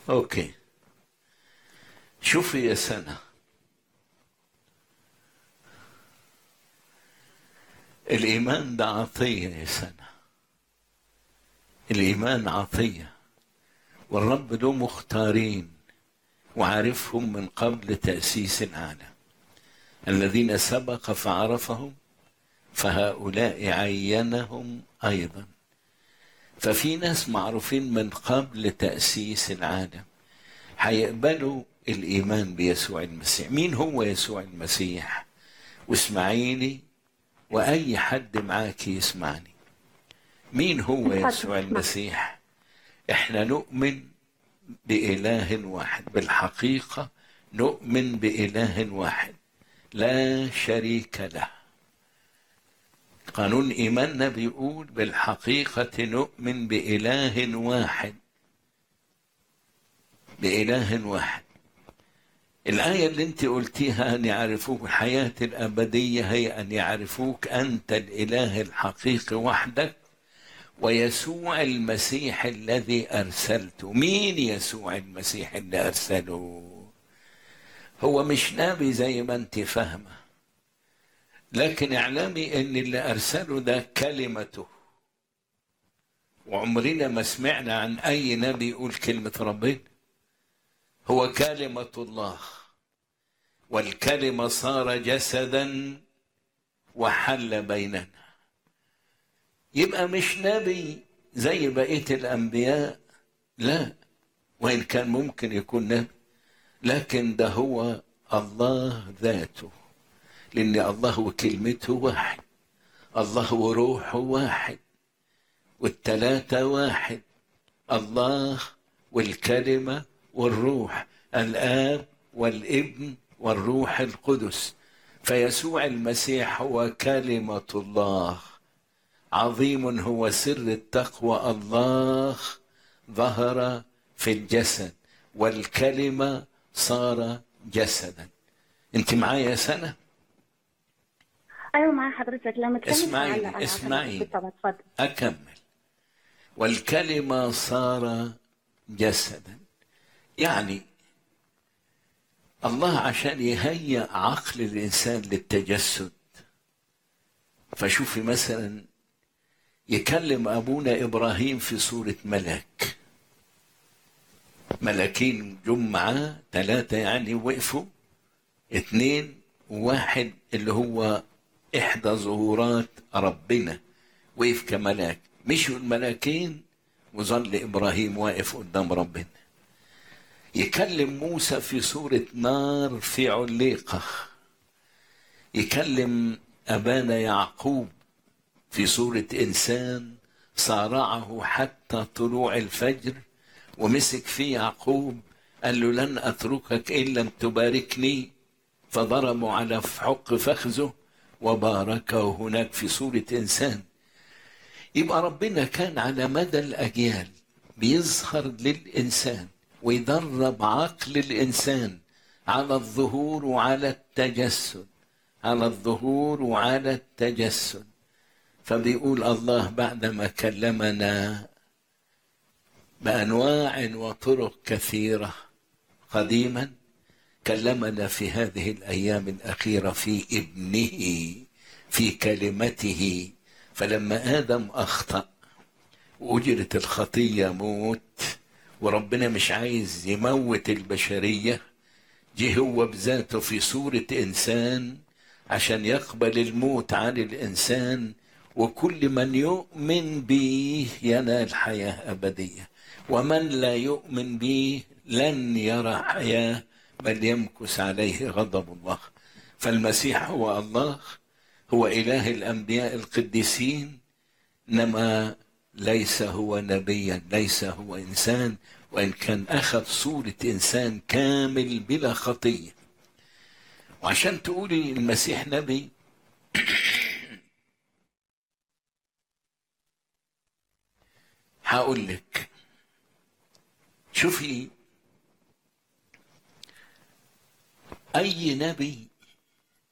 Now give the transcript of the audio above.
اوكي شوفي يا سنة الإيمان ده عطية يا سنة الإيمان عطية والرب له مختارين وعارفهم من قبل تأسيس العالم الذين سبق فعرفهم فهؤلاء عينهم أيضا ففي ناس معروفين من قبل تأسيس العالم هيقبلوا الإيمان بيسوع المسيح مين هو يسوع المسيح واسمعيني وأي حد معاك يسمعني مين هو اتفضل، يسوع اسمع. المسيح احنا نؤمن بإله واحد بالحقيقة نؤمن بإله واحد لا شريك له قانون إيماننا بيقول بالحقيقة نؤمن بإله واحد بإله واحد الآية اللي أنت قلتيها أن يعرفوك الحياة الأبدية هي أن يعرفوك أنت الإله الحقيقي وحدك ويسوع المسيح الذي أرسلته مين يسوع المسيح اللي أرسله هو مش نبي زي ما أنت فاهمة لكن اعلمي أن اللي أرسله ده كلمته وعمرنا ما سمعنا عن أي نبي يقول كلمة ربنا هو كلمة الله والكلمة صار جسدا وحل بيننا يبقى مش نبي زي بقية الأنبياء لا وإن كان ممكن يكون نبي لكن ده هو الله ذاته لأن الله وكلمته واحد الله وروحه واحد والتلاتة واحد الله والكلمة والروح الآب والابن والروح القدس فيسوع المسيح هو كلمة الله عظيم هو سر التقوى الله ظهر في الجسد والكلمة صار جسدا انت معايا يا سنة ايوه مع حضرتك لما تكمل اسمعيني، تعلق على اسمعيني. حضرتك. طبعا اتفضل أكمل والكلمة صار جسدا يعني الله عشان يهيئ عقل الإنسان للتجسد فشوفي مثلا يكلم أبونا إبراهيم في صورة ملك ملكين جم معاه ثلاثة يعني وقفوا اتنين وواحد اللي هو إحدى ظهورات ربنا وقف كملاك مشوا الملاكين وظل إبراهيم واقف قدام ربنا يكلم موسى في صورة نار في عليقة يكلم أبانا يعقوب في صورة إنسان صارعه حتى طلوع الفجر ومسك فيه يعقوب قال له لن أتركك إن لم تباركني فضربوا على حق فخذه وباركه هناك في صورة إنسان يبقى ربنا كان على مدى الأجيال بيظهر للإنسان ويدرب عقل الإنسان على الظهور وعلى التجسد على الظهور وعلى التجسد فبيقول الله بعدما كلمنا بأنواع وطرق كثيرة قديما كلمنا في هذه الأيام الأخيرة في ابنه في كلمته فلما آدم أخطأ وأجرت الخطية موت وربنا مش عايز يموت البشرية جه هو بذاته في صورة إنسان عشان يقبل الموت عن الإنسان وكل من يؤمن به ينال حياة أبدية ومن لا يؤمن به لن يرى حياة بل يمكث عليه غضب الله فالمسيح هو الله هو إله الأنبياء القديسين إنما ليس هو نبيا ليس هو إنسان وإن كان أخذ صورة إنسان كامل بلا خطية وعشان تقولي المسيح نبي هقول لك شوفي أي نبي